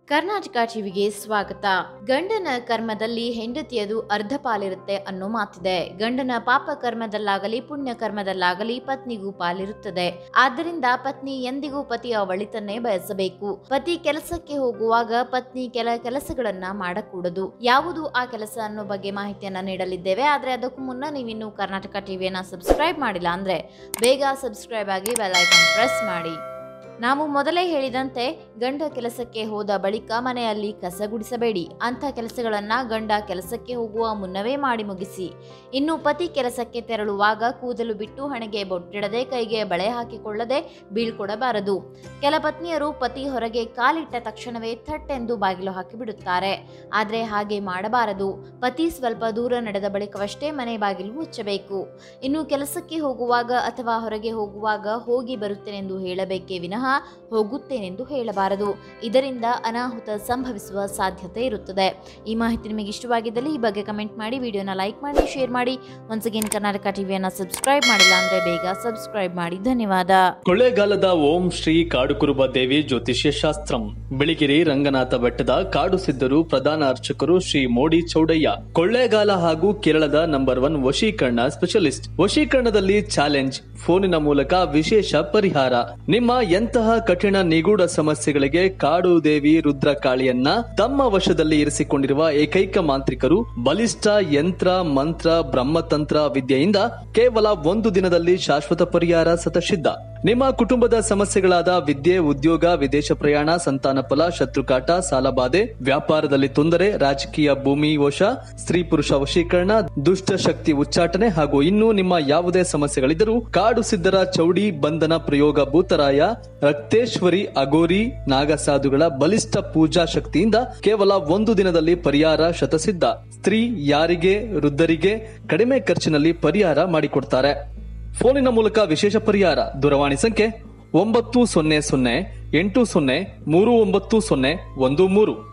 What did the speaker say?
ಕರ್ನಾಟಕ ಟಿವಿಗೆ ಸ್ವಾಗತ ಗಂಡನ ಕರ್ಮದಲ್ಲಿ ಹೆಂಡತಿಯದು ಅರ್ಧ ಪಾಲಿರುತ್ತೆ ಅನ್ನೋ ಮಾತಿದೆ ಗಂಡನ ಪಾಪ ಕರ್ಮದಲ್ಲಾಗಲಿ ಪುಣ್ಯ ಕರ್ಮದಲ್ಲಾಗಲಿ ಪತ್ನಿಗೂ ಪಾಲಿರುತ್ತದೆ ಆದ್ದರಿಂದ ಪತ್ನಿ ಎಂದಿಗೂ ಪತಿಯ ಒಳಿತನ್ನೇ ಬಯಸಬೇಕು ಪತಿ ಕೆಲಸಕ್ಕೆ ಹೋಗುವಾಗ ಪತ್ನಿ ಕೆಲ ಕೆಲಸಗಳನ್ನ ಮಾಡಕೂಡದು ಯಾವುದು ಆ ಕೆಲಸ ಅನ್ನೋ ಬಗ್ಗೆ ಮಾಹಿತಿಯನ್ನ ನೀಡಲಿದ್ದೇವೆ ಆದ್ರೆ ಅದಕ್ಕೂ ಮುನ್ನ ನೀವಿನ್ನು ಕರ್ನಾಟಕ ಟಿವಿಯನ್ನ ಸಬ್ಸ್ಕ್ರೈಬ್ ಮಾಡಿಲ್ಲ ಅಂದ್ರೆ ಬೇಗ ಸಬ್ಸ್ಕ್ರೈಬ್ ಆಗಿ ಬೆಲ್ ಐಕಾನ್ ಪ್ರೆಸ್ ಮಾಡಿ ನಾವು ಮೊದಲೇ ಹೇಳಿದಂತೆ ಗಂಡ ಕೆಲಸಕ್ಕೆ ಹೋದ ಬಳಿಕ ಮನೆಯಲ್ಲಿ ಕಸ ಗುಡಿಸಬೇಡಿ ಅಂಥ ಕೆಲಸಗಳನ್ನ ಗಂಡ ಕೆಲಸಕ್ಕೆ ಹೋಗುವ ಮುನ್ನವೇ ಮಾಡಿ ಮುಗಿಸಿ ಇನ್ನು ಪತಿ ಕೆಲಸಕ್ಕೆ ತೆರಳುವಾಗ ಕೂದಲು ಬಿಟ್ಟು ಹಣೆಗೆ ಬೊಟ್ಟಿಡದೆ ಕೈಗೆ ಬಳೆ ಹಾಕಿಕೊಳ್ಳದೆ ಬೀಳ್ಕೊಡಬಾರದು ಕೆಲ ಪತ್ನಿಯರು ಪತಿ ಹೊರಗೆ ಕಾಲಿಟ್ಟ ತಕ್ಷಣವೇ ಥಟ್ ಎಂದು ಬಾಗಿಲು ಹಾಕಿಬಿಡುತ್ತಾರೆ ಆದರೆ ಹಾಗೆ ಮಾಡಬಾರದು ಪತಿ ಸ್ವಲ್ಪ ದೂರ ನಡೆದ ಬಳಿಕವಷ್ಟೇ ಮನೆ ಬಾಗಿಲು ಮುಚ್ಚಬೇಕು ಇನ್ನು ಕೆಲಸಕ್ಕೆ ಹೋಗುವಾಗ ಅಥವಾ ಹೊರಗೆ ಹೋಗುವಾಗ ಹೋಗಿ ಬರುತ್ತೇನೆಂದು ಹೇಳಬೇಕೇ ವಿನಃ ಹೋಗುತ್ತೇನೆಂದು ಹೇಳಬಾರದು ಇದರಿಂದ ಅನಾಹುತ ಸಂಭವಿಸುವ ಸಾಧ್ಯತೆ ಇರುತ್ತದೆ ಈ ಮಾಹಿತಿ ನಿಮಗೆ ಇಷ್ಟವಾಗಿದ್ದಲ್ಲಿ ಈ ಬಗ್ಗೆ ಕಮೆಂಟ್ ಮಾಡಿ ವಿಡಿಯೋನ ಲೈಕ್ ಮಾಡಿ ಶೇರ್ ಮಾಡಿ ಒನ್ಸ್ ಅಗೇನ್ ಕರ್ನಾಟಕ ಟಿವಿಯನ್ನು ಸಬ್ಸ್ಕ್ರೈಬ್ ಮಾಡಿಲ್ಲ ಅಂದ್ರೆ ಬೇಗ ಸಬ್ಸ್ಕ್ರೈಬ್ ಮಾಡಿ ಧನ್ಯವಾದ ಕೊಳ್ಳೇಗಾಲದ ಓಂ ಶ್ರೀ ಕಾಡುಕುರುಬ ದೇವಿ ಜ್ಯೋತಿಷ್ಯ ಶಾಸ್ತ್ರಂ ಬಿಳಿಗಿರಿ ರಂಗನಾಥ ಬೆಟ್ಟದ ಕಾಡು ಸಿದ್ಧರು ಪ್ರಧಾನ ಅರ್ಚಕರು ಶ್ರೀ ಮೋಡಿ ಚೌಡಯ್ಯ ಕೊಳ್ಳೇಗಾಲ ಹಾಗೂ ಕೇರಳದ ನಂಬರ್ ಒನ್ ವಶೀಕರಣ ಸ್ಪೆಷಲಿಸ್ಟ್ ವಶೀಕರಣದಲ್ಲಿ ಚಾಲೆಂಜ್ ಫೋನಿನ ಮೂಲಕ ವಿಶೇಷ ಪರಿಹಾರ ನಿಮ್ಮ ಎಂತಹ ಕಠಿಣ ನಿಗೂಢ ಸಮಸ್ಯೆಗಳಿಗೆ ಕಾಡು ದೇವಿ ರುದ್ರಕಾಳಿಯನ್ನ ತಮ್ಮ ವಶದಲ್ಲಿ ಇರಿಸಿಕೊಂಡಿರುವ ಏಕೈಕ ಮಾಂತ್ರಿಕರು ಬಲಿಷ್ಠ ಯಂತ್ರ ಮಂತ್ರ ಬ್ರಹ್ಮತಂತ್ರ ವಿದ್ಯೆಯಿಂದ ಕೇವಲ ಒಂದು ದಿನದಲ್ಲಿ ಶಾಶ್ವತ ಪರಿಹಾರ ಸತಸಿದ್ಧ ನಿಮ್ಮ ಕುಟುಂಬದ ಸಮಸ್ಯೆಗಳಾದ ವಿದ್ಯೆ ಉದ್ಯೋಗ ವಿದೇಶ ಪ್ರಯಾಣ ಸಂತಾನ ಫಲ ಶತ್ರುಕಾಟ ಸಾಲಬಾಧೆ ವ್ಯಾಪಾರದಲ್ಲಿ ತೊಂದರೆ ರಾಜಕೀಯ ಭೂಮಿ ವಶ ಸ್ತ್ರೀ ಪುರುಷ ವಶೀಕರಣ ದುಷ್ಟ ಶಕ್ತಿ ಉಚ್ಚಾಟನೆ ಹಾಗೂ ಇನ್ನೂ ನಿಮ್ಮ ಯಾವುದೇ ಸಮಸ್ಯೆಗಳಿದ್ದರೂ ಕಾಡು ಸಿದ್ಧರ ಚೌಡಿ ಬಂಧನ ಪ್ರಯೋಗ ಭೂತರಾಯ ರಕ್ತೇಶ್ವರಿ ಅಗೋರಿ ನಾಗಸಾಧುಗಳ ಬಲಿಷ್ಠ ಪೂಜಾ ಶಕ್ತಿಯಿಂದ ಕೇವಲ ಒಂದು ದಿನದಲ್ಲಿ ಪರಿಹಾರ ಶತಸಿದ್ಧ ಸ್ತ್ರೀ ಯಾರಿಗೆ ವೃದ್ಧರಿಗೆ ಕಡಿಮೆ ಖರ್ಚಿನಲ್ಲಿ ಪರಿಹಾರ ಮಾಡಿಕೊಡ್ತಾರೆ ಫೋನಿನ ಮೂಲಕ ವಿಶೇಷ ಪರಿಹಾರ ದೂರವಾಣಿ ಸಂಖ್ಯೆ ಒಂಬತ್ತು ಸೊನ್ನೆ ಸೊನ್ನೆ ಎಂಟು ಸೊನ್ನೆ ಮೂರು ಒಂಬತ್ತು ಸೊನ್ನೆ ಒಂದು ಮೂರು